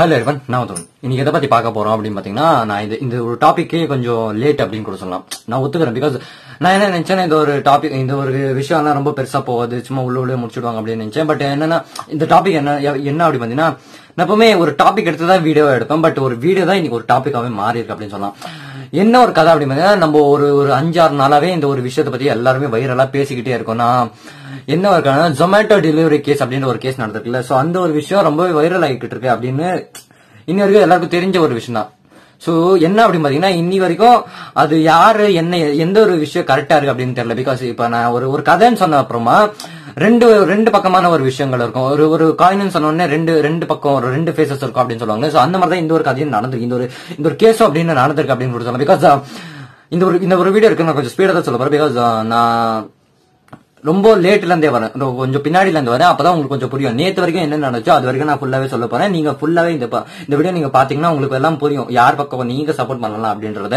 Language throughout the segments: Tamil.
ஹலோ எவன் நான் தோணும் இன்னைக்கு எதை பத்தி பார்க்க போறோம் அப்படின்னு பாத்தீங்கன்னா நான் இது இந்த ஒரு டாபிக்கே கொஞ்சம் லேட் அப்படின்னு கூட சொல்லலாம் நான் ஒத்துக்கிறேன் பிகாஸ் நான் என்ன நினைச்சேன் இந்த ஒரு டாபிக் இந்த ஒரு விஷயம்லாம் ரொம்ப பெருசா போகாது சும்மா உள்ள உள்ள முடிச்சிடுவாங்க அப்படின்னு நினைச்சேன் பட் என்னன்னா இந்த டாபிக் என்ன என்ன அப்படி பாத்தீங்கன்னா நான் எப்பவுமே ஒரு டாபிக் எடுத்து தான் வீடியோ எடுப்பேன் பட் ஒரு வீடியோ தான் இன்னைக்கு ஒரு டாபிக்காவே மாறி இருக்கு அப்படின்னு சொல்லலாம் என்ன ஒரு கதை அப்படின்னு பாத்தீங்கன்னா நம்ம ஒரு ஒரு அஞ்சாறு நாளாவே இந்த ஒரு விஷயத்தை பத்தி எல்லாருமே வைரலா பேசிக்கிட்டே இருக்கோம் நான் என்ன இருக்கான ஜொமேட்டோ டெலிவரி கேஸ் அப்படின்ற ஒரு கேஸ் நடந்திருக்குல்ல சோ அந்த ஒரு விஷயம் ரொம்ப வைரல் ஆகிட்டு இருக்கு அப்படின்னு இன்னி வரைக்கும் எல்லாருக்கும் தெரிஞ்ச ஒரு விஷயம் தான் சோ என்ன அப்படின்னு பாத்தீங்கன்னா இன்னி வரைக்கும் அது யாரு என்ன எந்த ஒரு விஷயம் கரெக்டா இருக்கு அப்படின்னு தெரியல பிகாஸ் இப்ப நான் ஒரு ஒரு கதைன்னு சொன்ன அப்புறமா ரெண்டு ரெண்டு பக்கமான ஒரு விஷயங்கள் இருக்கும் ஒரு ஒரு காயின்னு சொன்ன உடனே ரெண்டு ரெண்டு பக்கம் ஒரு ரெண்டு ஃபேசஸ் இருக்கும் அப்படின்னு சொல்லுவாங்க சோ அந்த மாதிரி தான் இந்த ஒரு கதையும் நடந்திருக்கு இந்த ஒரு இந்த ஒரு கேஸும் அப்படின்னு நடந்திருக்கு அப்படின்னு கூட சொல்லலாம் பிகாஸ் இந்த ஒரு இந்த ஒரு வீடியோ இருக்கு நான் கொஞ்சம் ஸ்பீடா தான் சொல்ல போறேன் பிகாஸ் நான் ரொம்ப லேட்ல இருந்தே வரேன் ரொம்ப கொஞ்சம் பின்னாடில இருந்து வரேன் அப்பதான் உங்களுக்கு கொஞ்சம் புரியும் நேத்து வரைக்கும் என்ன நடந்துச்சோ அது வரைக்கும் நான் ஃபுல்லாவே சொல்ல போறேன் நீங்க ஃபுல்லாவே இந்த ப- இந்த வீடியோ நீங்க பாத்தீங்கன்னா உங்களுக்கு எல்லாம் புரியும் யார் பக்கம் நீங்க சப்போர்ட் பண்ணலாம் அப்படின்றத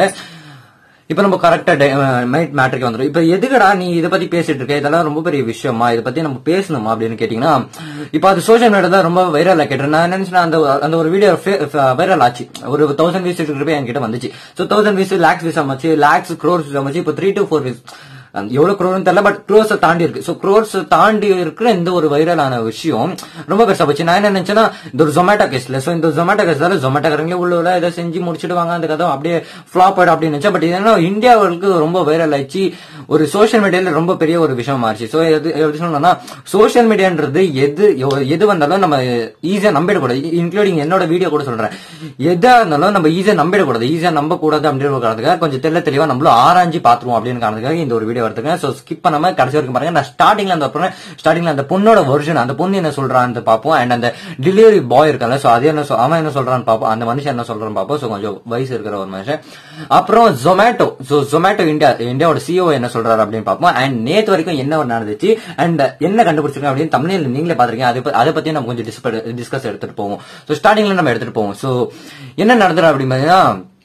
இப்ப நம்ம கரெக்டா மேட்ருக்கு வந்துடும் இப்ப எதுக்குடா நீ இதை பத்தி பேசிட்டு இருக்க இதெல்லாம் ரொம்ப பெரிய விஷயமா இதை பத்தி நம்ம பேசணுமா அப்படின்னு கேட்டீங்கன்னா இப்ப அது சோஷியல் மீடியா தான் ரொம்ப வைரல் கேட்டேன் நான் நினைச்சேன் அந்த அந்த ஒரு வீடியோ வைரல் ஆச்சு ஒரு தௌசண்ட் வியூஸ் இருக்கிறப்ப என்கிட்ட வந்துச்சு so thousand views lakhs views அமைச்சு லேக்ஸ் க்ரோர்ஸ் வியூஸ் அமைச்சு இப்போ த்ரீ டு ஃபோர் வியூஸ் எவ்வளவு க்ரோர்னு தெரியல பட் க்ரோர்ஸ் தாண்டி இருக்கு சோ க்ரோர்ஸ் தாண்டி இருக்கிற இந்த ஒரு வைரலான விஷயம் ரொம்ப பெருசா போச்சு நான் என்ன நினைச்சேன்னா இந்த ஒரு ஜொமேட்டோ கேஸ்ல சோ இந்த ஜொமேட்டோ கேஸ்ல ஜொமேட்டோக்காரங்களே உள்ள உள்ள இதை செஞ்சு முடிச்சிடுவாங்க அந்த கதை அப்படியே ஃபிளாப் ஆயிடும் அப்படின்னு நினைச்சேன் பட் இதெல்லாம் இந்தியாவுக்கு ரொம்ப வைரல் ஆயிடுச்சு ஒரு சோஷியல் மீடியால ரொம்ப பெரிய ஒரு விஷயம் மாறிச்சு சோ எது எப்படி சொல்லணும்னா சோஷியல் மீடியான்றது எது எவ்- எது வந்தாலும் நம்ம ஈஸியா நம்பிடக்கூடாது இன்க்ளூடிங் என்னோட வீடியோ கூட சொல்றேன் எதா இருந்தாலும் நம்ம ஈஸியா நம்பிடக்கூடாது ஈஸியா நம்ப கூடாது அப்படின்னு ஒரு காரணத்துக்காக கொஞ்சம் தெல்ல தெளிவா நம்மளும் ஆராய்ஞ்சு பாத்துருவோம் அப்படின்னு காரணத்துக்காக இந்த ஒரு வீடியோ எடுத்துக்கேன் சோ ஸ்கிப் பண்ணாம கடைசி வரைக்கும் பாருங்க நான் ஸ்டார்டிங்ல அந்த அப்புறம் ஸ்டார்டிங்ல அந்த பொண்ணோட வெர்ஷன் அந்த பொண்ணு என்ன சொல்றான்னு பார்ப்போம் அண்ட் அந்த டெலிவரி பாய் இருக்கான்ல சோ அது என்ன சொல்- அவன் என்ன சொல்றான்னு பார்ப்போம் அந்த மனுஷன் என்ன சொல்றான்னு பார்ப்போம் சோ கொஞ்சம் வயசு இருக்கிற ஒரு மனுஷன் அப்புறம் ஜொமேட்டோ சோ ஜொமேட்டோ இந்தியா இந்தியாவோட சிஓ என்ன சொல்றாரு அப்படின்னு பார்ப்போம் அண்ட் நேத்து வரைக்கும் என்ன ஒரு நடந்துச்சு அண்ட் என்ன கண்டுபிடிச்சிருக்கோம் அப்படின்னு தமிழில் நீங்களே பாத்திருக்கீங்க அதை பத்தி- அதை பத்தி நம்ம கொஞ்சம் டிஸ்கஸ் எடுத்துட்டு போவோம் சோ ஸ்டார்டிங்ல நம்ம எடுத்துட்டு போவோம் சோ என்ன நடந்துரும் அப்படின்னு பாத்தீங்கன்னா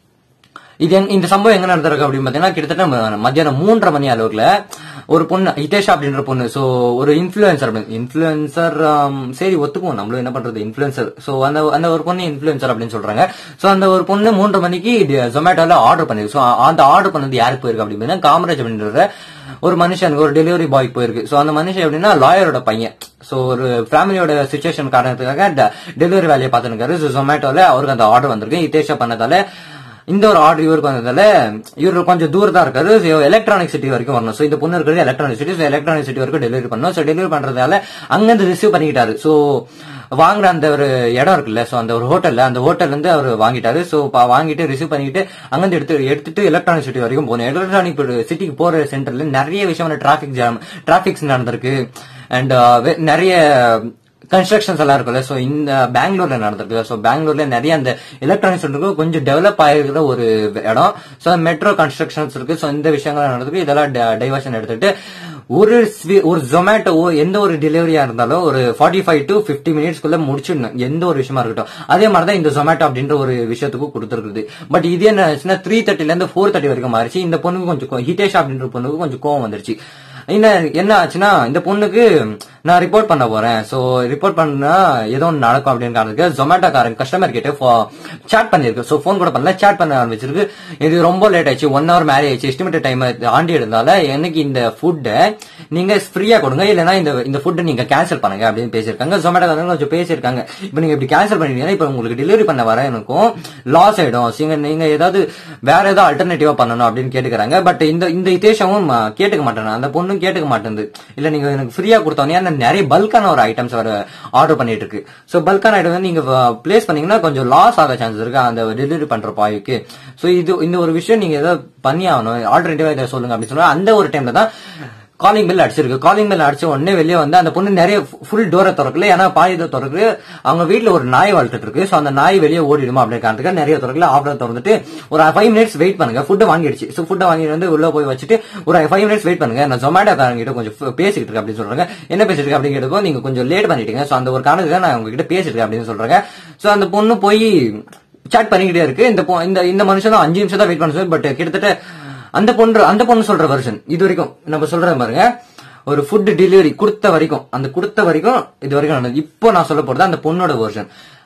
இது எங்க- இந்த சம்பவம் எங்க நடந்திருக்கு அப்படின்னு பாத்தீங்கன்னா கிட்டத்தட்ட ம- மத்தியானம் மூன்றரை மணி அளவுக்குல ஒரு பொண்ணு ஹிதேஷா அப்படின்ற பொண்ணு சோ ஒரு இன்ஃபுளுசர் இன்ஃபுளுசர் சரி ஒத்துக்குவோம் நம்மளும் என்ன பண்றது இன்ஃபுளுசர் சோ அந்த அந்த ஒரு பொண்ணு இன்ஃபுளுசர் அப்படின்னு சொல்றாங்க சோ அந்த ஒரு பொண்ணு மூன்றரை மணிக்கு ஜொமேட்டோல ஆர்டர் பண்ணிருக்கு சோ அந்த ஆர்டர் பண்ணது யாருக்கு போயிருக்கு அப்படின்னு பாத்தீங்கன்னா காமராஜ் அப்படின்ற ஒரு மனுஷனுக்கு ஒரு டெலிவரி பாய் போயிருக்கு சோ அந்த மனுஷன் எப்படின்னா லாயரோட பையன் சோ ஒரு ஃபேமிலியோட சுச்சுவேஷன் காரணத்துக்காக டெலிவரி வேலையை பார்த்துருக்காரு ஸோ ஜொமேட்டோல அவருக்கு அந்த ஆர்டர் வந்திருக்கு ஹிதேஷா பண்ணதால இந்த ஒரு ஆர்டர் இவருக்கு வந்ததால இவரு கொஞ்சம் தூரம் தான் இருக்காரு எலக்ட்ரானிக் சிட்டி வரைக்கும் வரணும் சோ இந்த பொண்ணு இருக்கிறது எலக்ட்ரானிக் சிட்டி எலக்ட்ரானிக் சிட்டி வரைக்கும் டெலிவரி பண்ணணும் சோ டெலிவரி பண்றதால அங்கிருந்து ரிசீவ் பண்ணிக்கிட்டாரு சோ வாங்குற அந்த ஒரு இடம் இருக்குல்ல சோ அந்த ஒரு ஹோட்டல்ல அந்த ஹோட்டல்ல இருந்து அவர் வாங்கிட்டாரு சோ வாங்கிட்டு ரிசீவ் பண்ணிட்டு அங்கிருந்து எடுத்து எடுத்துட்டு எலக்ட்ரானிக் சிட்டி வரைக்கும் போகணும் எலக்ட்ரானிக் சிட்டிக்கு போற சென்டர்ல நிறைய விஷயம் டிராபிக் ஜாம் டிராபிக்ஸ் நடந்திருக்கு அண்ட் நிறைய கன்ஸ்ட்ரக்ஷன்ஸ் எல்லாம் இருக்குல்ல சோ இந்த பெங்களூர்ல நடந்திருக்கு சோ பெங்களூர்ல நிறைய அந்த எலக்ட்ரானிக்ஸ் இருக்கு கொஞ்சம் டெவலப் ஆகிருக்கிற ஒரு இடம் சோ மெட்ரோ கன்ஸ்ட்ரக்ஷன்ஸ் இருக்கு சோ இந்த விஷயங்கள் நடந்திருக்கு இதெல்லாம் டைவர்ஷன் எடுத்துட்டு ஒரு ஸ்வி- ஒரு ஜொமேட்டோ எந்த ஒரு டெலிவரியா இருந்தாலும் ஒரு ஃபார்ட்டி ஃபைவ் டு பிப்டி மினிட்ஸ்க்குள்ள முடிச்சிடணும் எந்த ஒரு விஷயமா இருக்கட்டும் அதே மாதிரி தான் இந்த ஜொமேட்டோ அப்படின்ற ஒரு விஷயத்துக்கு கொடுத்துருக்குது பட் இது என்ன ஆச்சுன்னா த்ரீ தேர்ட்டில இருந்து ஃபோர் தேர்ட்டி வரைக்கும் மாறிச்சு இந்த பொண்ணுக்கு கொஞ்சம் கோ- ஹிதேஷ் அப்படின்ற பொண்ணுக்கு கொஞ்சம் கோவம் வந்துருச்சு என்ன என்ன ஆச்சுன்னா இந்த பொண்ணுக்கு நான் ரிப்போர்ட் பண்ண போறேன் சோ ரிப்போர்ட் பண்ணா ஏதோ ஒன்று நடக்கும் அப்படின்னு காரணத்துக்கு ஜொமேட்டோ காரன் கஸ்டமர் கிட்ட சாட் பண்ணிருக்கு சோ ஃபோன் கூட பண்ணல சாட் பண்ண ஆரம்பிச்சிருக்கு இது ரொம்ப லேட் ஆயிடுச்சு ஒன் ஹவர் மேலே ஆயிடுச்சு எஸ்டிமேட் டைம் ஆண்டி இருந்தால எனக்கு இந்த ஃபுட்டை நீங்க ஃப்ரீயா கொடுங்க இல்லைன்னா இந்த இந்த ஃபுட்டை நீங்க கேன்சல் பண்ணுங்க அப்படின்னு பேசியிருக்காங்க ஜொமேட்டோ காரங்க கொஞ்சம் பேசியிருக்காங்க இப்போ நீங்க இப்படி கேன்சல் பண்ணிட்டீங்கன்னா இப்போ உங்களுக்கு டெலிவரி பண்ண வர எனக்கும் லாஸ் ஆயிடும் So, நீங்க நீங்க ஏதாவது வேற ஏதாவது அல்டர்னேட்டிவா பண்ணணும் அப்படின்னு கேட்டுக்கிறாங்க பட் இந்த இந்த இத்தேஷமும் ம- கேட்டுக்க மாட்டேன் அந்த பொண்ணும் கேட்டுக்க மாட்டேங்குது இல்ல நீங்க எனக்கு ஃப்ரீயா கொடுத்தோன்னே ஏன்னா நிறைய பல்கான ஒரு ஐட்டம்ஸ் வர ஆர்டர் பண்ணிட்டு இருக்கு சோ பல்கான ஐட்டம் வந்து நீங்க பிளேஸ் பண்ணீங்கன்னா கொஞ்சம் லாஸ் ஆக சான்ஸ் இருக்கு அந்த டெலிவரி பண்ற பாய்க்கு சோ இது இந்த ஒரு விஷயம் நீங்க ஏதாவது பண்ணி ஆகணும் ஆல்டர்னேட்டிவா இதை சொல்லுங்க அப்படின்னு சொன்னா அந்த ஒரு டைம்ல தான் காலிங் பெல் அடிச்சிருக்கு காலிங் பெல் அடிச்ச உடனே வெளியே வந்து அந்த பொண்ணு நிறைய ஃபுல் டோரை திறக்கல ஏன்னா பாதி இதை திறக்கு அவங்க வீட்ல ஒரு நாய் வளர்த்துட்டு இருக்கு சோ அந்த நாய் வெளியே ஓடிடுமா அப்படின்னு காரணத்துக்கு நிறைய திறக்கல ஆஃப்டர் திறந்துட்டு ஒரு ஃபைவ் மினிட்ஸ் வெயிட் பண்ணுங்க ஃபுட்டை வாங்கிடுச்சு சோ ஃபுட்டை வாங்கி வந்து உள்ள போய் வச்சுட்டு ஒரு ஃபைவ் மினிட்ஸ் வெயிட் பண்ணுங்க நான் ஜொமேட்டோ காரங்க கிட்ட கொஞ்சம் ஃப- பேசிக்கிட்டு இருக்கேன் அப்படின்னு சொல்றாங்க என்ன பேசிட்டு இருக்கு அப்படின்னு கேட்டப்போ நீங்க கொஞ்சம் லேட் பண்ணிட்டீங்க சோ அந்த ஒரு காரணத்துக்கு நான் உங்ககிட்ட பேசிட்டு இருக்கேன் அப்படின்னு சொல்றாங்க சோ அந்த பொண்ணு போய் சாட் பண்ணிக்கிட்டே இருக்கு இந்த பொ- இந்த இந்த மனுஷன் தான் அஞ்சு நிமிஷம் தான் வெயிட் பண்ண சொல்லி பட் கிட்டத்தட்ட அந்த பொண்ணு அந்த பொண்ணு சொல்ற வெர்ஷன் இது வரைக்கும் நம்ம சொல்ற பாருங்க ஒரு ஃபுட் டெலிவரி கொடுத்த வரைக்கும் அந்த கொடுத்த வரைக்கும் இது வரைக்கும் நடந்தது இப்போ நான் சொல்ல போறது அந்த பொண்ணோட வெர்ஷன்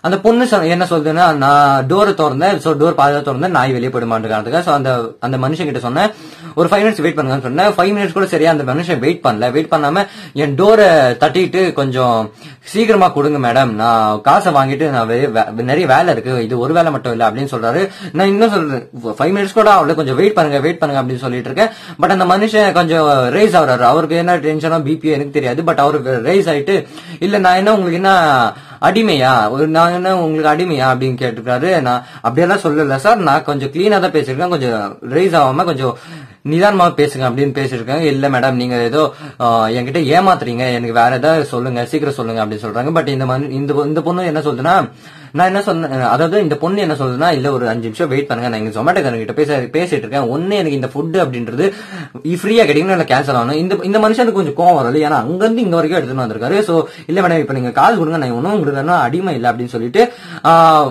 அந்த பொண்ணு சொ- என்ன சொல்றதுன்னா நான் டோரை திறந்தேன் சோ டோர் பாதுகா திறந்தேன் நாய் வெளியே போயிடுமான்றதுக்காக சோ அந்த அந்த மனுஷன் கிட்ட சொன்னேன் ஒரு ஃபைவ் மினிட்ஸ் வெயிட் பண்ணுங்கன்னு சொன்னேன் ஃபைவ் மினிட்ஸ் கூட சரியா அந்த மனுஷன் வெயிட் பண்ணல வெயிட் பண்ணாம என் டோரை தட்டிட்டு கொஞ்சம் சீக்கிரமா கொடுங்க மேடம் நான் காசை வாங்கிட்டு நான் வெளிய வே- நிறைய வேலை இருக்கு இது ஒரு வேலை மட்டும் இல்ல அப்படின்னு சொல்றாரு நான் இன்னும் சொல்றேன் ஃபைவ் மினிட்ஸ் கூட அவ்வளவு கொஞ்சம் வெயிட் பண்ணுங்க வெயிட் பண்ணுங்க அப்படின்னு சொல்லிட்டு இருக்கேன் பட் அந்த மனுஷன் கொஞ்சம் ரேஸ் ஆகுறாரு அவருக்கு என்ன டென்ஷனோ பிபியோ எனக்கு தெரியாது பட் அவருக்கு ரேஸ் ஆயிட்டு இல்ல நான் என்ன உங்களுக்கு என்ன அடிமையா ஒரு நான் என்ன உங்களுக்கு அடிமையா அப்படின்னு கேட்டுருக்காரு நான் அப்படியெல்லாம் சொல்லல சார் நான் கொஞ்சம் கிளீனா தான் பேசியிருக்கேன் கொஞ்சம் ரேஸ் ஆகாம கொஞ்சம் நிதானமா பேசுங்க அப்படின்னு பேசியிருக்காங்க இல்ல மேடம் நீங்க ஏதோ ஆஹ், என்கிட்ட ஏமாத்துறீங்க எனக்கு வேற ஏதாவது சொல்லுங்க சீக்கிரம் சொல்லுங்க அப்படின்னு சொல்றாங்க பட் இந்த மனு- இந்த இந்த பொண்ணு என்ன சொல்லுதுன்னா நான் என்ன சொன்னேன் அதாவது இந்த பொண்ணு என்ன சொல்லுதுன்னா இல்ல ஒரு அஞ்சு நிமிஷம் வெயிட் பண்ணுங்க நான் இங்க ஜொமேட்டோ கிட்ட பேச பேசிட்டு இருக்கேன் ஒண்ணு எனக்கு இந்த ஃபுட் அப்படின்றது ஃப்ரீயா கிடைக்கணும் இல்ல கேன்சல் ஆகணும் இந்த இந்த மனுஷனுக்கு கொஞ்சம் கோவம் வரல ஏன்னா அங்க இருந்து இங்க வரைக்கும் எடுத்துட்டு வந்திருக்காரு சோ இல்ல மேடம் இப்ப நீங்க காசு கொடுங்க நான் ஒன்னும் உங்களுக்கு வேணா அடிமை இல்ல அப்படின்னு சொல்லிட்டு ஆஹ்,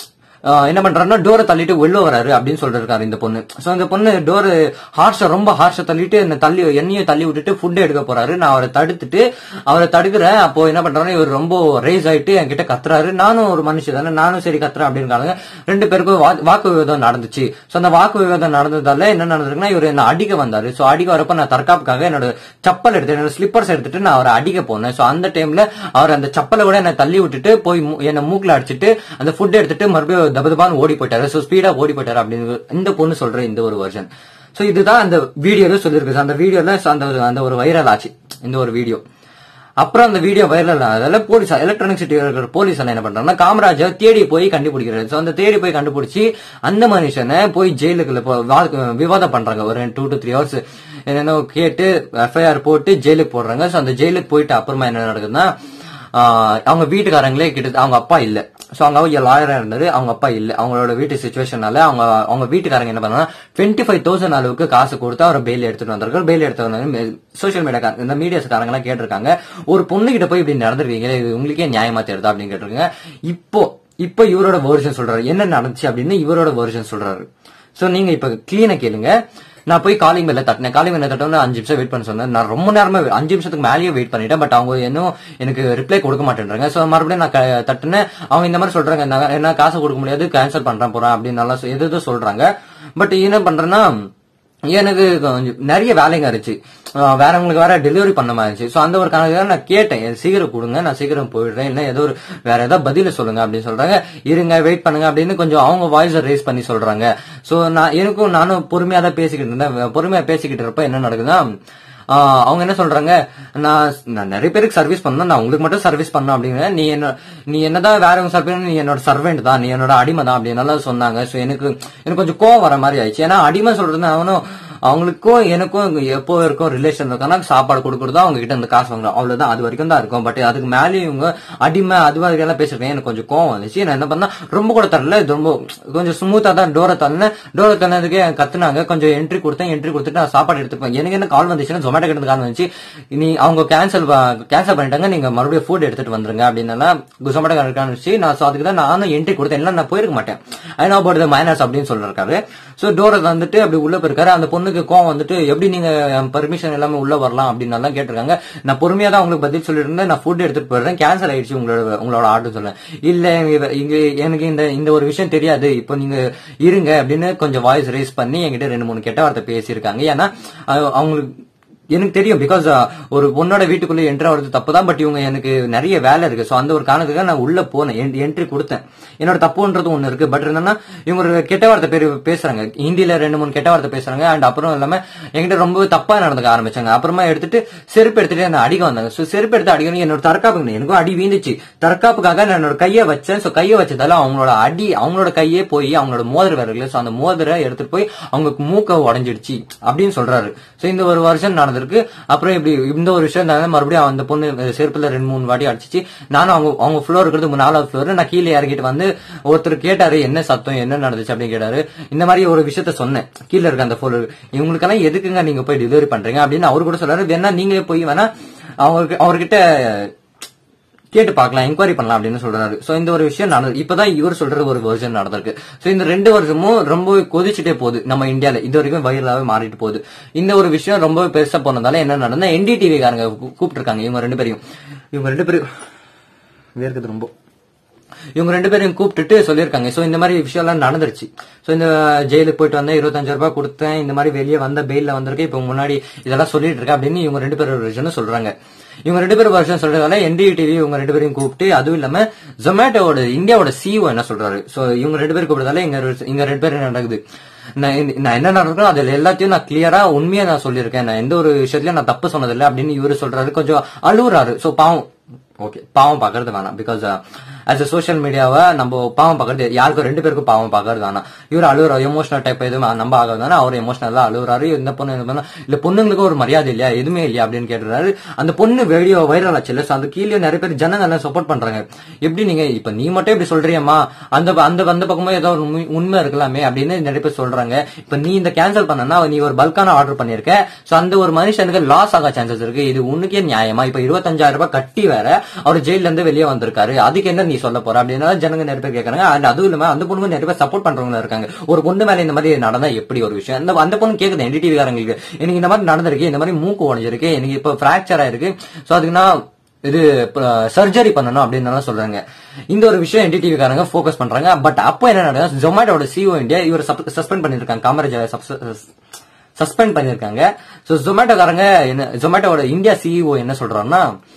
ஆஹ் என்ன பண்றாருன்னா டோரை தள்ளிட்டு வெளில வராரு அப்படின்னு சொல்லிருக்காரு இந்த பொண்ணு சோ இந்த பொண்ணு டோர் ஹார்ஷா ரொம்ப ஹார்ஷா தள்ளிட்டு என்ன தள்ளி எண்ணெயை தள்ளி விட்டுட்டு ஃபுட் எடுக்க போறாரு நான் அவரை தடுத்துட்டு அவரை தடுக்கிறேன் அப்போ என்ன பண்றாரு இவர் ரொம்ப ரேஸ் ஆயிட்டு என்கிட்ட கத்துறாரு நானும் ஒரு மனுஷன் தானே நானும் சரி கத்துறேன் அப்படின்னு ரெண்டு பேருக்கும் வா- வாக்கு விவாதம் நடந்துச்சு சோ அந்த வாக்கு விவாதம் நடந்ததால என்ன நடந்திருக்குன்னா இவர் என்ன அடிக்க வந்தாரு சோ அடிக்க வரப்ப நான் தற்காப்புக்காக என்னோட செப்பல் எடுத்து என்னோட ஸ்லிப்பர்ஸ் எடுத்துட்டு நான் அவரை அடிக்க போனேன் சோ அந்த டைம்ல அவர் அந்த செப்பலை கூட என்ன தள்ளி விட்டுட்டு போய் மூ- என்ன மூக்குல அடிச்சிட்டு அந்த ஃபுட் எடுத்துட்டு மறுபடியும் தபதபான்னு ஓடி போயிட்டாரு சோ ஸ்பீடா ஓடி போயிட்டாரு அப்படின்னு இந்த பொண்ணு சொல்ற இந்த ஒரு வெர்ஷன் சோ இதுதான் அந்த வீடியோல சொல்லிருக்கு அந்த வீடியோல அந்த ஒரு- அந்த ஒரு வைரல் ஆச்சு இந்த ஒரு வீடியோ அப்புறம் அந்த வீடியோ வைரல் ஆனதால போலீஸ் எலக்ட்ரானிக் சிட்டி இருக்கிற போலீஸ் எல்லாம் என்ன பண்றாங்கன்னா காமராஜை தேடி போய் கண்டுபிடிக்கிறாரு சோ அந்த தேடி போய் கண்டுபிடிச்சு அந்த மனுஷனை போய் ஜெயிலுக்குள்ள போ- வா- விவாதம் பண்றாங்க ஒரு டூ டு த்ரீ ஹவர்ஸ் என்னென்ன கேட்டு எஃப்ஐஆர் போட்டு ஜெயிலுக்கு போடுறாங்க சோ அந்த ஜெயிலுக்கு போயிட்டு அப்புறமா என்ன நடக்குதுன்னா ஆஹ் அவங்க வீட்டுக்காரங்களே கிட்ட அவங்க அப்பா இல்ல சோ அவங்க அவங்க லாயரா இருந்தாரு அவங்க அப்பா இல்ல அவங்களோட வீட்டு சுச்சுவேஷனால அவங்க அவங்க வீட்டுக்காரங்க என்ன பண்ணாங்க டுவெண்ட்டி ஃபைவ் தௌசண்ட் அளவுக்கு காசு கொடுத்து அவர் பெயில் எடுத்துட்டு வந்திருக்காரு பெயில் எடுத்து சோஷியல் மீடியா இந்த மீடியாஸ்காரங்க எல்லாம் கேட்டிருக்காங்க ஒரு பொண்ணு கிட்ட போய் இப்படி நடந்திருக்கீங்க இது உங்களுக்கே நியாயமா தெரியுதா அப்படின்னு கேட்டிருக்காங்க இப்போ இப்போ இவரோட வெர்ஷன் சொல்றாரு என்ன நடந்துச்சு அப்படின்னு இவரோட வெர்ஷன் சொல்றாரு சோ நீங்க இப்ப கிளீனா கேளுங்க நான் போய் காலிங் பெல்ல தட்டினேன் காலிங் பெல்ல தட்டோன்னு அஞ்சு நிமிஷம் வெயிட் பண்ண சொன்னேன் நான் ரொம்ப நேரமா அஞ்சு நிமிஷத்துக்கு மேலேயே வெயிட் பண்ணிட்டேன் பட் அவங்க இன்னும் எனக்கு ரிப்ளை கொடுக்க மாட்டேன்றாங்க சோ மறுபடியும் நான் க- தட்டினேன் அவங்க இந்த மாதிரி சொல்றாங்க நான் என்ன காசு கொடுக்க முடியாது கேன்சல் பண்றேன் போறேன் அப்படின்னு நல்லா சொ- எது எதோ சொல்றாங்க பட் என்ன பண்றேன்னா எனக்கு கொஞ்சம் நிறைய வேலைங்க இருந்துச்சு ஆஹ் வேறவங்களுக்கு வேற டெலிவரி பண்ண மாதிரி இருந்துச்சு ஸோ அந்த ஒரு கணக்கு நான் கேட்டேன் எனக்கு சீக்கிரம் கொடுங்க நான் சீக்கிரம் போயிடுறேன் இல்லை ஏதோ ஒரு வேற ஏதாவது பதில சொல்லுங்க அப்படின்னு சொல்றாங்க இருங்க வெயிட் பண்ணுங்க அப்படின்னு கொஞ்சம் அவங்க வாய்ஸ் ரேஸ் பண்ணி சொல்றாங்க ஸோ நான் எனக்கும் நானும் பொறுமையா தான் பேசிக்கிட்டு இருந்தேன் பொறுமையா பேசிக்கிட்டு இருப்ப என்ன நடக்குதுன்னா ஆஹ் அவங்க என்ன சொல்றாங்க நான் நான் நிறைய பேருக்கு சர்வீஸ் பண்ணணும் நான் உங்களுக்கு மட்டும் சர்வீஸ் பண்ணணும் அப்படின்னு நீ என்ன நீ என்னதான் வேறவங்க சர்வீஸ் நீ என்னோட சர்வெண்ட் தான் நீ என்னோட அடிமை தான் அப்படின்னு சொன்னாங்க சோ எனக்கு எனக்கு கொஞ்சம் கோவம் வர மாதிரி ஆயிடுச்சு ஏன்னா அடிமை சொல்றது அவனும் அவங்களுக்கும் எனக்கும் எப்போ இருக்கும் ரிலேஷன் இருக்குன்னா சாப்பாடு கொடுக்கறது அவங்க கிட்ட இருந்து காசு வாங்குறோம் அவ்வளவுதான் அது வரைக்கும் தான் இருக்கும் பட் அதுக்கு மேலேயும் இவங்க அடிமை அது மாதிரி எல்லாம் பேசிருக்கேன் எனக்கு கொஞ்சம் கோவம் வந்துச்சு நான் என்ன பண்ணா ரொம்ப கூட தரல இது ரொம்ப கொஞ்சம் ஸ்மூத்தா தான் டோரை தள்ளினேன் டோரை தள்ளதுக்கே கத்துனாங்க கொஞ்சம் என்ட்ரி கொடுத்தேன் என்ட்ரி கொடுத்துட்டு நான் சாப்பாடு எடுத்துப்பேன் எனக்கு என்ன கால் வந்துச்சுன்னா ஜொமேட்டோ கிட்ட கால் வந்துச்சு நீ அவங்க கேன்சல் கேன்சல் பண்ணிட்டாங்க நீங்க மறுபடியும் ஃபுட் எடுத்துட்டு வந்துருங்க அப்படின்னு ஜொமேட்டோ கான்வென்சி நான் so அதுக்கு தான் நானும் என்ட்ரி கொடுத்தேன் இல்லை நான் போயிருக்க மாட்டேன் I know about the minus அப்படின்னு சொல்லிருக்காரு சோ டோரை வந்துட்டு அப்படி உள்ள போயிருக்காரு அந்த பொண்ணுக்கு கோவம் வந்துட்டு எப்படி நீங்க பர்மிஷன் எல்லாமே உள்ள வரலாம் அப்படின்னு எல்லாம் கேட்டிருக்காங்க நான் பொறுமையா தான் உங்களுக்கு பதில் சொல்லிட்டு இருந்தேன் நான் ஃபுட் எடுத்துட்டு போயிடுறேன் கேன்சல் ஆயிடுச்சு உங்களோட உங்களோட ஆர்டர் சொல்ல இல்ல இங்க இங்க எனக்கு இந்த இந்த ஒரு விஷயம் தெரியாது இப்போ நீங்க இருங்க அப்படின்னு கொஞ்சம் வாய்ஸ் ரேஸ் பண்ணி என்கிட்ட ரெண்டு மூணு கெட்ட வார்த்தை பேசியிருக்காங்க ஏன்னா அஹ், அவங்களுக்கு எனக்கு தெரியும் பிகாஸ் ஒரு பொண்ணோட வீட்டுக்குள்ள என்ட்ரி ஆகிறது தப்பு தான் பட் இவங்க எனக்கு நிறைய வேலை இருக்கு சோ அந்த ஒரு காரணத்துக்காக நான் உள்ள போனேன் என்ட்ரி கொடுத்தேன் என்னோட தப்புன்றது ஒண்ணு இருக்கு பட் என்னன்னா இவங்க ஒரு கெட்ட வார்த்தை பேர் பேசுறாங்க ஹிந்தில ரெண்டு மூணு கெட்ட வார்த்தை பேசுறாங்க அண்ட் அப்புறம் இல்லாம என்கிட்ட ரொம்ப தப்பா நடந்துக்க ஆரம்பிச்சாங்க அப்புறமா எடுத்துட்டு செருப்பு எடுத்துட்டு என்ன அடிக்க வந்தாங்க சோ செருப்பு எடுத்து அடிக்கணும் என்னோட தற்காப்புக்கு எனக்கும் அடி வீந்துச்சு தற்காப்புக்காக நான் என்னோட கையை வச்சேன் சோ கையை வச்சதால அவங்களோட அடி அவங்களோட கையே போய் அவங்களோட மோதிர விரல சோ அந்த மோதிர எடுத்துட்டு போய் அவங்க மூக்க உடஞ்சிடுச்சு அப்படின்னு சொல்றாரு சோ இந்த ஒரு வருஷம் நடந்திருக்கு அப்புறம் இப்படி இந்த ஒரு விஷயம் நடந்தது. மறுபடியும் அந்த பொண்ணு செருப்புல ரெண்டு மூணு வாட்டி அடிச்சிச்சு நானும் அவங்க அவங்க ஃப்ளோர் இருக்கிறது நாலாவது ஃப்ளோர் நான் கீழே இறங்கிட்டு வந்து ஒருத்தர் கேட்டாரு என்ன சத்தம் என்ன நடந்துச்சு அப்படின்னு கேட்டாரு இந்த மாதிரி ஒரு விஷயத்த சொன்னேன் கீழே இருக்க அந்த ஃப்ளோர் இவங்களுக்கெல்லாம் எதுக்குங்க நீங்க போய் டெலிவரி பண்றீங்க அப்படின்னு அவரு கூட சொல்றாரு வேணா நீங்களே போய் வேணா அவருக்கு அவர்கிட்ட கேட்டு பார்க்கலாம் என்கொயரி பண்ணலாம் அப்படின்னு சொல்றாரு சோ இந்த ஒரு விஷயம் நடந்தது இப்பதான் இவர் சொல்றது ஒரு வெர்ஷன் நடந்திருக்கு சோ இந்த ரெண்டு வருஷமும் ரொம்ப கொதிச்சுட்டே போகுது நம்ம இந்தியால இது வரைக்கும் வைரலாவே மாறிட்டு போகுது இந்த ஒரு விஷயம் ரொம்ப பெருசா போனதால என்ன நடந்தா என்டிடிவி காரங்க கூப்பிட்டு இருக்காங்க இவங்க ரெண்டு பேரையும் இவங்க ரெண்டு பேரும் வேர்க்குது ரொம்ப இவங்க ரெண்டு பேரையும் கூப்பிட்டுட்டு சொல்லியிருக்காங்க சோ இந்த மாதிரி விஷயம் எல்லாம் நடந்துருச்சு சோ இந்த ஜெயிலுக்கு போயிட்டு வந்தேன் இருபத்தஞ்சு ரூபாய் கொடுத்தேன் இந்த மாதிரி வெளியே வந்த பெயில வந்திருக்கேன் இப்போ முன்னாடி இதெல்லாம் சொல்லிட்டு இருக்கேன் அப்படின்னு இவங்க ரெண்டு பேரும் விஷயம் சொல்றாங்க இவங்க ரெண்டு பேரும் வருஷம் சொல்றதால என்டி டிவி இவங்க ரெண்டு பேரையும் கூப்பிட்டு அதுவும் இல்லாம ஜொமேட்டோட இந்தியாவோட சிஓ என்ன சொல்றாரு சோ இவங்க ரெண்டு பேரும் கூப்பிட்டதால இங்க ஒரு- இங்க ரெண்டு பேரும் நடக்குது நான் இந்த- நான் என்ன நடக்கணும் அதுல எல்லாத்தையும் நான் கிளியரா உண்மையா நான் சொல்லியிருக்கேன் நான் எந்த ஒரு விஷயத்துலயும் நான் தப்பு சொன்னதில்லை அப்படின்னு இவரு சொல்றாரு கொஞ்சம் அழுகுறாரு சோ பாவம் ஓகே பாவம் பாக்குறது வேணாம் பிகாஸ் ஆஸ் அ சோஷியல் மீடியாவை நம்ம பாவம் பாக்குறது யாருக்கும் ரெண்டு பேருக்கும் பாவம் பாக்குறது வேணாம் இவர் அழுகுற எமோஷனல் டைப் எதுவும் நம்ப ஆகாதானே அவர் எமோஷனலா அழுகுறாரு இந்த பொண்ணு இந்த பொண்ணு இல்ல பொண்ணுங்களுக்கு ஒரு மரியாதை இல்லையா எதுவுமே இல்லையா அப்படின்னு கேட்டுறாரு அந்த பொண்ணு வீடியோ வைரல் ஆச்சு இல்ல so அந்த கீழே நிறைய பேர் ஜனங்க எல்லாம் சப்போர்ட் பண்றாங்க எப்படி நீங்க இப்ப நீ மட்டும் இப்படி சொல்றியம்மா அந்த அந்த அந்த பக்கமும் ஏதோ ஒரு உண்மை- உண்மை இருக்கலாமே அப்படின்னு நிறைய பேர் சொல்றாங்க இப்ப நீ இந்த கேன்சல் பண்ணனா நீ ஒரு பல்கான ஆர்டர் பண்ணிருக்க சோ அந்த ஒரு மனுஷனுக்கு லாஸ் ஆக சான்சஸ் இருக்கு இது உனக்கே நியாயமா இப்ப இருபத்தஞ்சாயிரம் ரூபாய் கட்டி வேற அவர் ஜெயில இருந்து வெளியே வந்திருக்காரு அதுக்கு என்ன நீ சொல்ல போற அப்படின்னா ஜனங்க நிறைய பேர் கேக்குறாங்க and அதுவும் இல்லாம அந்த பொண்ணுக்கு நிறைய பேர் சப்போர்ட் பண்றவங்க இருக்காங்க ஒரு பொண்ணு மேல இந்த மாதிரி நடந்தா எப்படி ஒரு விஷயம் அந்த அந்த பொண்ணு கேக்குது என்டிடிவி காரங்களுக்கு எனக்கு இந்த மாதிரி நடந்திருக்கு இந்த மாதிரி மூக்கு உடைஞ்சிருக்கு எனக்கு இப்ப பிராக்சர் ஆயிருக்கு சோ அதுக்கு நான் இது சர்ஜரி பண்ணணும் அப்படின்னு எல்லாம் சொல்றாங்க இந்த ஒரு விஷயம் என்டிடிவி காரங்க ஃபோக்கஸ் பண்றாங்க பட் அப்போ என்ன நடக்குது ஜொமேட்டோட சிஓ இந்தியா இவர் சஸ்பெண்ட் பண்ணிருக்காங்க காமராஜ் சஸ்பெண்ட் பண்ணிருக்காங்க சோ ஜொமேட்டோக்காரங்க என்ன ஜொமேட்டோட இந்தியா சிஇஓ என்ன சொல்றாருன்னா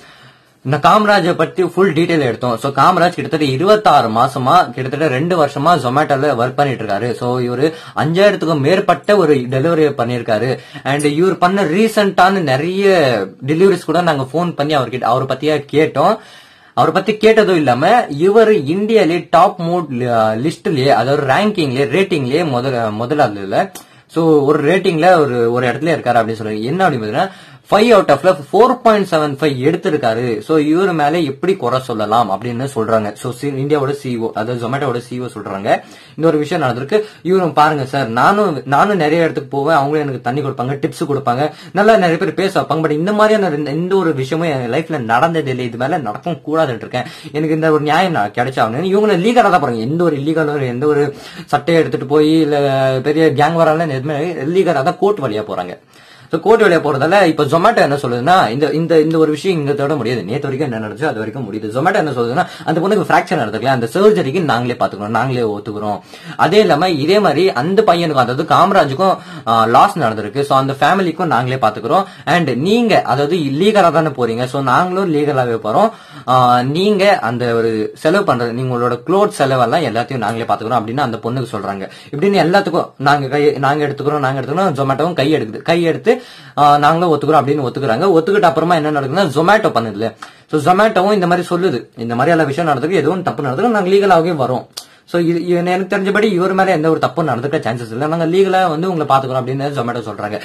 இந்த காமராஜை பத்தி ஃபுல் டீடைல் எடுத்தோம் சோ காமராஜ் கிட்டத்தட்ட 26 மாசமா கிட்டத்தட்ட ரெண்டு வருஷமா ஜொமேட்டோல ஒர்க் பண்ணிட்டு இருக்காரு சோ இவரு அஞ்சாயிரத்துக்கும் மேற்பட்ட ஒரு டெலிவரி பண்ணிருக்காரு அண்ட் இவர் பண்ண ரீசெண்டான நிறைய டெலிவரிஸ் கூட நாங்க ஃபோன் பண்ணி அவர்கிட்ட அவரை பத்தியா கேட்டோம் அவரை பத்தி கேட்டதும் இல்லாம இவர் இந்தியாலே டாப் மோட் லிஸ்ட்லயே அதாவது ரேங்கிங்லயே ரேட்டிங்லயே முதல் முதலாளர்ல சோ ஒரு ரேட்டிங்ல ஒரு ஒரு இடத்துல இருக்காரு அப்படின்னு சொல்றாங்க என்ன அப்படின்னு பாத்தீங்கன்னா ஃபைவ் அவுட் ஆஃப்ல ஃபோர் பாயிண்ட் செவன் ஃபைவ் எடுத்திருக்காரு சோ இவர் மேல எப்படி குறை சொல்லலாம் அப்படின்னு சொல்றாங்க சோ இந்தியாவோட சிஓ அதாவது ஜொமேட்டோட சிஓ சொல்றாங்க இந்த ஒரு விஷயம் நடந்திருக்கு இவரும் பாருங்க சார் நானும் நானும் நிறைய இடத்துக்கு போவேன் அவங்களும் எனக்கு தண்ணி கொடுப்பாங்க டிப்ஸ் கொடுப்பாங்க நல்லா நிறைய பேர் பேச வைப்பாங்க பட் இந்த மாதிரியான ரெண்டு- எந்த ஒரு விஷயமும் என் லைஃப்ல நடந்தது இல்லை இது மேல நடக்கும் கூடாதுன்னு இருக்கேன் எனக்கு இந்த ஒரு நியாயம் நான் கிடைச்சாகணும் இவங்க லீகலா தான் பாருங்க எந்த ஒரு இல்லீகல் எந்த ஒரு சட்டையை எடுத்துட்டு போய் இல்ல பெரிய கேங் வரால எதுவுமே லீகலா தான் கோர்ட் வழியா போறாங்க சோ கோர்ட் வழியா போறதால இப்ப ஜொமேட்டோ என்ன சொல்லுதுன்னா இந்த இந்த இந்த ஒரு விஷயம் இங்க தவிர முடியாது நேத்து வரைக்கும் என்ன நடந்துச்சோ அது வரைக்கும் முடியுது ஜொமேட்டோ என்ன சொல்லுதுன்னா அந்த பொண்ணுக்கு ஃபிராக்சர் நடந்துக்கல அந்த சர்ஜரிக்கு நாங்களே பாத்துக்கிறோம் நாங்களே ஒத்துக்கிறோம் அதே இல்லாம இதே மாதிரி அந்த பையனுக்கும் அதாவது காமராஜுக்கும் லாஸ் நடந்திருக்கு சோ அந்த ஃபேமிலிக்கும் நாங்களே பாத்துக்கிறோம் அண்ட் நீங்க அதாவது லீகலா தானே போறீங்க சோ நாங்களும் லீகலாவே போறோம் ஆஹ் நீங்க அந்த ஒரு செலவு பண்றது நீங்களோட க்ளோத் செலவெல்லாம் எல்லாத்தையும் நாங்களே பாத்துக்கிறோம் அப்படின்னு அந்த பொண்ணுக்கு சொல்றாங்க இப்படின்னு எல்லாத்துக்கும் நாங்க கை நாங்க எடுத்துக்கிறோம் நாங்க எடுத்துக்கிறோம் ஜொமேட்டோவும் கை எடுக்குது கை எடுத்து ஆஹ் நாங்களும் ஒத்துக்கிறோம் அப்படின்னு ஒத்துக்கிறாங்க ஒத்துக்கிட்ட அப்புறமா என்ன நடக்குதுன்னா ஜொமேட்டோ பண்ணுதுல சோ ஜொமேட்டோவும் இந்த மாதிரி சொல்லுது இந்த மாதிரி எல்லா விஷயம் நடந்திருக்கு எதுவும் தப்பு நடந்திருக்கு நாங்க லீகலாகவே வரோம் சோ இது இது எனக்கு தெரிஞ்சபடி இவர் மேல எந்த ஒரு தப்பும் நடந்துக்க சான்சஸ் இல்லை நாங்க லீகலா வந்து உங்களை பாத்துக்கிறோம் அப்படின்னு ஜொமேட்டோ சொல்றாங்க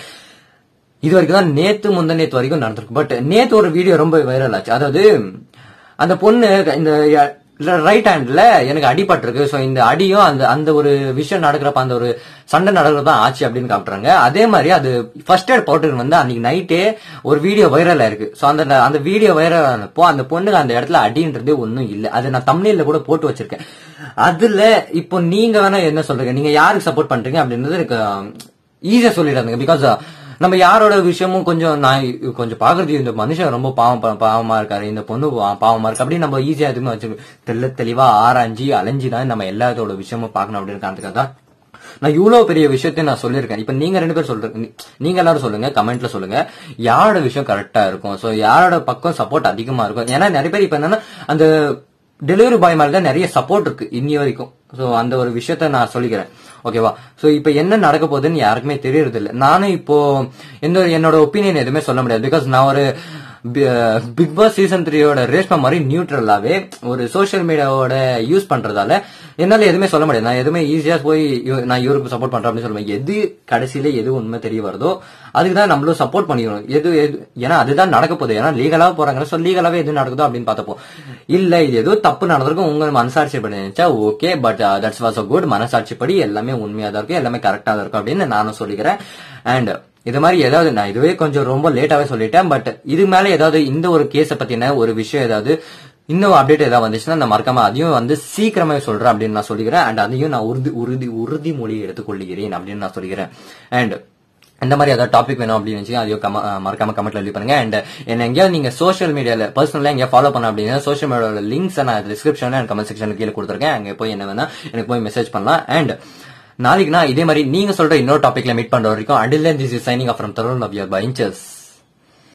இது வரைக்கும் தான் நேத்து முந்த நேத்து வரைக்கும் நடந்திருக்கு பட் நேத்து ஒரு வீடியோ ரொம்ப வைரல் ஆச்சு அதாவது அந்த பொண்ணு இந்த ரைட் ஹேண்ட்ல எனக்கு அடிபட்டிருக்கு சோ இந்த அடியும் அந்த அந்த ஒரு விஷயம் நடக்கிறப்ப அந்த ஒரு சண்டை நடக்கிறதா ஆச்சு அப்படின்னு காட்டுறாங்க அதே மாதிரி அது ஃபர்ஸ்ட் எய்ட் பவுடர் வந்து அன்னைக்கு நைட்டே ஒரு வீடியோ வைரல் ஆயிருக்கு சோ அந்த அந்த வீடியோ வைரல் ஆனப்போ அந்த பொண்ணுக்கு அந்த இடத்துல அடின்றதே ஒண்ணும் இல்ல அது நான் தமிழ்ல கூட போட்டு வச்சிருக்கேன் அதுல இப்போ நீங்க வேணா என்ன சொல்றீங்க நீங்க யாருக்கு சப்போர்ட் பண்றீங்க அப்படின்றது எனக்கு ஈஸியா சொல்லிடுறாங்க பிகாஸ் நம்ம யாரோட விஷயமும் கொஞ்சம் நான் கொஞ்சம் பாக்குறது இந்த மனுஷன் ரொம்ப பாவம் பா- பாவமா இருக்காரு இந்த பொண்ணு பா- பாவமா இருக்கு அப்படின்னு நம்ம ஈஸியா எதுவுமே வச்சு தெல்ல தெளிவா ஆராய்ஞ்சி அலைஞ்சி தான் நம்ம எல்லாத்தோட விஷயமும் பார்க்கணும் அப்படின்னு காரணத்துக்காக தான் நான் இவ்வளவு பெரிய விஷயத்தையும் நான் சொல்லியிருக்கேன் இப்ப நீங்க ரெண்டு பேர் சொல்றீங்க நீங்க எல்லாரும் சொல்லுங்க கமெண்ட்ல சொல்லுங்க யாரோட விஷயம் கரெக்டா இருக்கும் சோ யாரோட பக்கம் சப்போர்ட் அதிகமா இருக்கும் ஏன்னா நிறைய பேர் இப்ப என்னன்னா அந்த டெலிவரி பாய் மேல தான் நிறைய சப்போர்ட் இருக்கு இன்னி வரைக்கும் சோ அந்த ஒரு விஷயத்த நான் சொல்லிக்கிறேன் ஓகேவா சோ இப்ப என்ன நடக்க போகுதுன்னு யாருக்குமே தெரியறது இல்ல நானும் இப்போ எந்த ஒரு- என்னோட ஒப்பீனியன் எதுவுமே சொல்ல முடியாது பிகாஸ் நான் ஒரு பிக் பாஸ் சீசன் த்ரீயோட ரேஷ்மா மாதிரி நியூட்ரலாவே ஒரு சோஷியல் மீடியாவோட யூஸ் பண்றதால என்னால எதுவுமே சொல்ல முடியாது நான் எதுவுமே ஈஸியா போய் இவ- நான் இவருக்கு சப்போர்ட் பண்றேன் அப்படின்னு சொல்லுவேன் எது கடைசியில எது உண்மை தெரிய வருதோ அதுக்கு தான் நம்மளும் சப்போர்ட் பண்ணிக்கணும் எது எது ஏன்னா அதுதான் நடக்க போகுது ஏன்னா லீகலா போறாங்க ஸோ லீகலாவே எது நடக்குதோ அப்படின்னு பார்த்தப்போ இல்ல இது ஏதோ தப்பு நடந்திருக்கும் உங்க மனசாட்சி படி நினைச்சா okay but that's was a good மனசாட்சி படி எல்லாமே உண்மையா தான் இருக்கும் எல்லாமே கரெக்டா தான் இருக்கும் அப்படின்னு நானும் சொல்லிக்கிறேன் அண்ட் இது மாதிரி ஏதாவது நான் இதுவே கொஞ்சம் ரொம்ப லேட்டாவே சொல்லிட்டேன் பட் இது மேல ஏதாவது இந்த ஒரு கேஸை பத்தின ஒரு விஷயம் ஏதாவது இன்னும் அப்டேட் ஏதாவது வந்துச்சுன்னா நான் மறக்காம அதையும் வந்து சீக்கிரமே சொல்றேன் அப்படின்னு நான் சொல்லிக்கிறேன் அண்ட் அதையும் நான் உறுதி உறுதி உறுதிமொழி எடுத்துக்கொள்கிறேன் அப்படின்னு நான் சொல்லிக்கிறேன் அண்ட் இந்த மாதிரி ஏதாவது டாபிக் வேணும் அப்படின்னு நினைச்சு அதையும் கம- அஹ் மறக்காம கமெண்ட்ல லீவ் பண்ணுங்க அண்ட் என்ன எங்கேயாவது நீங்க சோஷியல் மீடியால பர்சனலா எங்கேயா ஃபாலோ பண்ண அப்படின்னா சோஷியல் மீடியாவோட லிங்க்ஸ் நான் டிஸ்கிரிப்ஷன்ல அண்ட் கமெண்ட் செக்ஷன்ல கீழே கொடுத்துருக்கேன் அங்க போய் என்ன வேணா எனக்கு போய் மெசேஜ் பண்ணலாம் அண்ட் நாளைக்கு நான் இதே மாதிரி நீங்க சொல்ற இன்னொரு டாபிக்ல மீட் பண்ற வரைக்கும் until this is signing off from Tarun of your by inches